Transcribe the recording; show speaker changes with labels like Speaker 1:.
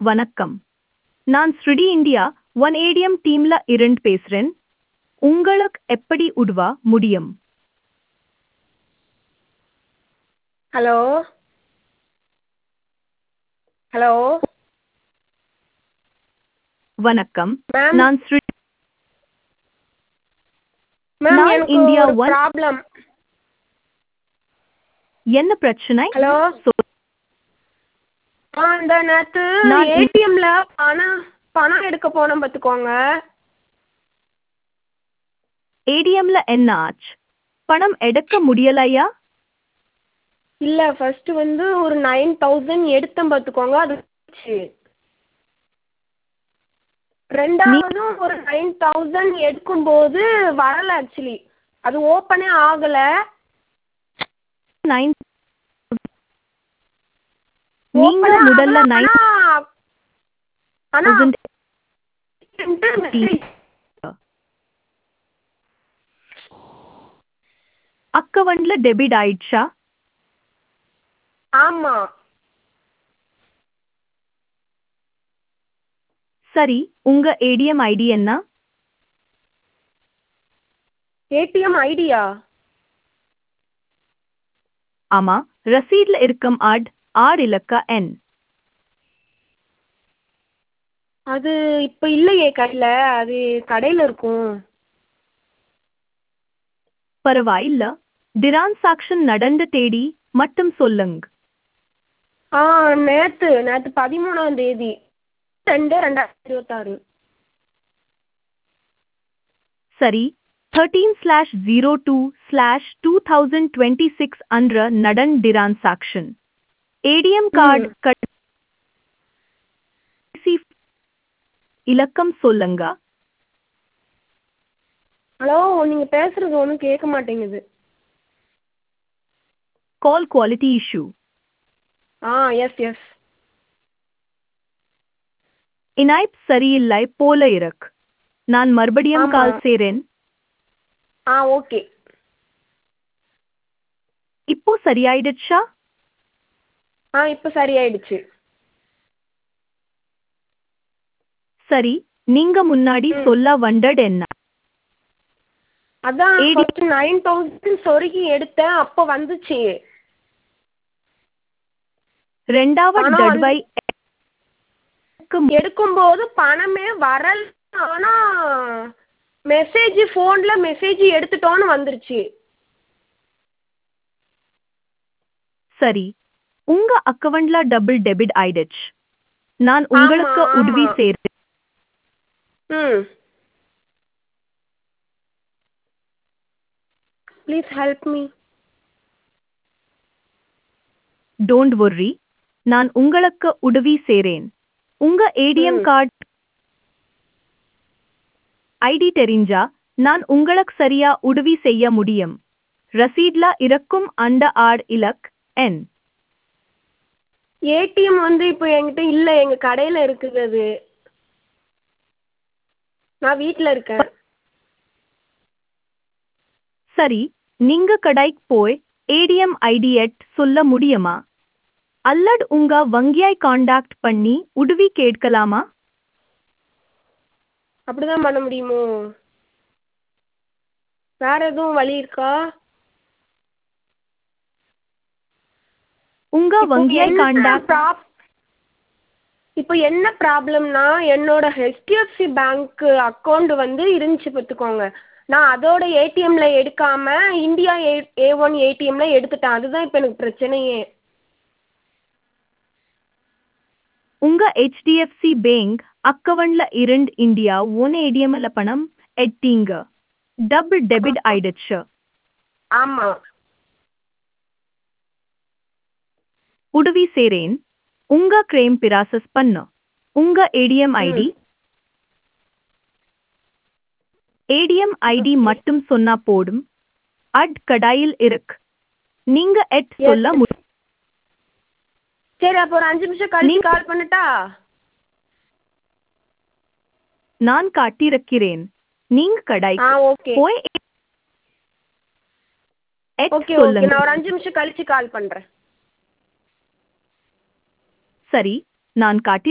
Speaker 1: வணக்கம் நான் ஸ்ருடி இந்தியா ஒன் ஏடிஎம் டீம்ல இருந்து பேசுறேன் உங்களுக்கு எப்படி உதவ முடியும்
Speaker 2: ஹலோ ஹலோ
Speaker 1: வணக்கம்
Speaker 2: மேம்
Speaker 1: நான் ஸ்ருடி
Speaker 2: மேம்
Speaker 1: நான்
Speaker 2: எனக்கு
Speaker 1: இந்தியா
Speaker 2: ஒரு
Speaker 1: ஒன்-
Speaker 2: ப்ராப்ளம்
Speaker 1: என்ன பிரச்சனை
Speaker 2: ஹலோ
Speaker 1: சொல்-
Speaker 2: ஆ இந்த நேற்று
Speaker 1: நான் இ-
Speaker 2: ஏடிஎம்ல பணம் பணம் எடுக்க போனோம் பார்த்துக்கோங்க
Speaker 1: ஏடிஎம்ல என்ன ஆச்சு பணம் எடுக்க முடியலையா
Speaker 2: இல்லை ஃபர்ஸ்ட் வந்து ஒரு நைன் தௌசண்ட் எடுத்தேன் பார்த்துக்கோங்க அது போச்சு. ரெண்டாவதும் ஒரு நைன் தௌசண்ட் எடுக்கும்போது வரல ஆக்சுவலி அது ஓப்பனே ஆகலை
Speaker 1: நைன் நீங்க
Speaker 2: ஓப்பனே
Speaker 1: முதல்ல
Speaker 2: ஆகல
Speaker 1: நைன்
Speaker 2: ஆனா
Speaker 1: தௌசண்ட்
Speaker 2: message
Speaker 1: அக்கவுண்ட்ல டெபிட் ஆயிடுச்சா
Speaker 2: ஆமா
Speaker 1: சரி உங்க ஏடிஎம் ஐடி என்ன
Speaker 2: ஏடிஎம் ஐடியா
Speaker 1: ஆமா ரசீட்ல இருக்கும் ஆட் ஆறு இலக்க எண்
Speaker 2: அது இப்போ இல்லையே கையில் அது கடையில் இருக்கும்
Speaker 1: பரவாயில்ல டிரான்சாக்ஷன் நடந்த தேதி மட்டும் சொல்லுங்க
Speaker 2: ஆ நேற்று நேற்று பதிமூணாம் தேதி ரெண்டு ரெண்டாயிரத்தி இருபத்தாறு
Speaker 1: சரி thirteen slash zero two slash two thousand twenty six அன்ற நடன் டிரான்சாக்ஷன் ஏடிஎம் கார்டு கடைசி இலக்கம் சொல்லுங்க
Speaker 2: ஹலோ நீங்கள் பேசுகிறது ஒன்றும் கேட்க மாட்டேங்குது
Speaker 1: கால் குவாலிட்டி இஷ்யூ
Speaker 2: ஆ எஸ் எஸ்
Speaker 1: இணைப் சரியில்லை போல இருக்கு நான் மறுபடியும்
Speaker 2: ஆமா.
Speaker 1: கால் செய்றேன்
Speaker 2: ஆ ஓகே
Speaker 1: இப்போ சரியாயிடுச்சா
Speaker 2: ஆ இப்போ சரியாயிடுச்சு
Speaker 1: சரி நீங்க முன்னாடி
Speaker 2: ம்.
Speaker 1: சொல்ல வந்தது என்ன
Speaker 2: அதான்
Speaker 1: AD
Speaker 2: ஃபர்ஸ்ட் நைன் தௌசண்ட் சொருகி எடுத்தேன் அப்போ வந்துச்சு
Speaker 1: ரெண்டாவது
Speaker 2: பணம் வந்து-
Speaker 1: தடவை
Speaker 2: எடுக்கும்போது பணமே வரல ஆனால் மெசேஜ் ஃபோனில் மெசேஜ் எடுத்துட்டோன்னு வந்துருச்சு
Speaker 1: சரி உங்க அக்கவுண்ட்ல டபுள் டெபிட் ஆயிடுச்சு நான் உங்களுக்கு
Speaker 2: ஆமா,
Speaker 1: உதவி
Speaker 2: ஆமா.
Speaker 1: செய்றேன்
Speaker 2: ம் please help me
Speaker 1: don't worry நான் உங்களுக்கு உதவி செய்றேன் உங்க ஏடிஎம்
Speaker 2: ம்.
Speaker 1: கார்டு ஐடி தெரிஞ்சா நான் உங்களுக்கு சரியா உதவி செய்ய முடியும் ரசீட்ல இருக்கும் அந்த ஆர் இலக் என்
Speaker 2: ஏடிஎம் வந்து இப்போ என்கிட்ட இல்லை எங்கள் கடையில் இருக்குது அது நான் வீட்டில் இருக்கேன்
Speaker 1: சரி நீங்க கடைக்கு போய் ஏடிஎம் ஐடி எட் சொல்ல முடியுமா அல்லது உங்க வங்கியாய் காண்டாக்ட் பண்ணி உதவி கேட்கலாமா
Speaker 2: அப்படிதான் பண்ண முடியுமோ வேற எதுவும் வழி இருக்கா
Speaker 1: உங்க
Speaker 2: இப்போ
Speaker 1: வங்கியாய்
Speaker 2: என்ன
Speaker 1: காண்டாக்ட்
Speaker 2: prob- இப்போ என்ன ப்ராப்ளம்னா என்னோட ஹெச்டிஎஃப்சி பேங்க் அக்கௌண்ட் வந்து இருந்துச்சு பார்த்துக்கோங்க நான் அதோட ஏடிஎம்ல எடுக்காம இந்தியா ஏ ஏ ஒன் ஏடிஎம்ல எடுத்துட்டேன் அதுதான் இப்போ எனக்கு பிரச்சனையே
Speaker 1: உங்க ஹெச்டிஎஃப்சி பேங்க் அக்கவுண்ட்ல இருந்து இந்தியா ஒன் ஏடிஎம்ல பணம் எட்டீங்க டபுள் டெபிட் ஆயிடுச்சு
Speaker 2: ஆமா
Speaker 1: உதவி செய்றேன் உங்க கிளைம் பிராசஸ் பண்ண உங்க ஏடிஎம் ஐடி ஏடிஎம் ஐடி மட்டும் சொன்னா போடும் அட் கடாயில் இருக்கு நீங்க எட் சொல்ல
Speaker 2: Yes.
Speaker 1: முடியும்
Speaker 2: சரி அப்போ ஒரு அஞ்சு நிமிஷம் கழிச்சு
Speaker 1: நீ-
Speaker 2: கால் பண்ணட்டா
Speaker 1: நான் காட்டியிருக்கிறேன் நீங்க
Speaker 2: ஆ
Speaker 1: கடாய்க்கு
Speaker 2: ஓகே
Speaker 1: போய் எட்
Speaker 2: ஓகே ஓகே
Speaker 1: சொல்லுங்க
Speaker 2: நான் ஒரு அஞ்சு நிமிஷம் கழிச்சு கால் பண்றேன்
Speaker 1: சரி நான் காட்டி